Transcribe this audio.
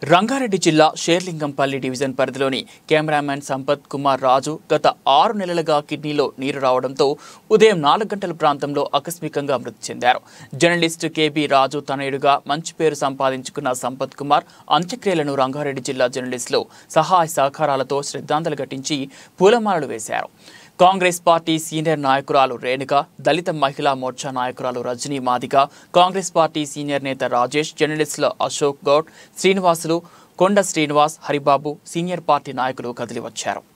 రంగారెడ్డి జిల్లా షేర్లింగంపల్లి డివిజన్ పరిధిలోని కెమెరామెన్ సంపత్ కుమార్ రాజు గత ఆరు నెలలుగా కిడ్నీలో నీరు రావడంతో ఉదయం నాలుగు గంటల ప్రాంతంలో ఆకస్మికంగా మృతి చెందారు జర్నలిస్టు కేబీ రాజు తనయుడుగా మంచి పేరు సంపాదించుకున్న సంపత్ కుమార్ అంత్యక్రియలను రంగారెడ్డి జిల్లా జర్నలిస్టులు సహాయ సహకారాలతో శ్రద్ధాంజలి ఘటించి పూలమాలలు వేశారు కాంగ్రెస్ పార్టీ సీనియర్ నాయకురాలు రేణుక దళిత మహిళా మోర్చా నాయకురాలు రజనీ మాదిగ కాంగ్రెస్ పార్టీ సీనియర్ నేత రాజేష్ జర్నలిస్టుల అశోక్ గౌడ్ శ్రీనివాసులు కొండ శ్రీనివాస్ హరిబాబు సీనియర్ పార్టీ నాయకులు కదిలి వచ్చారు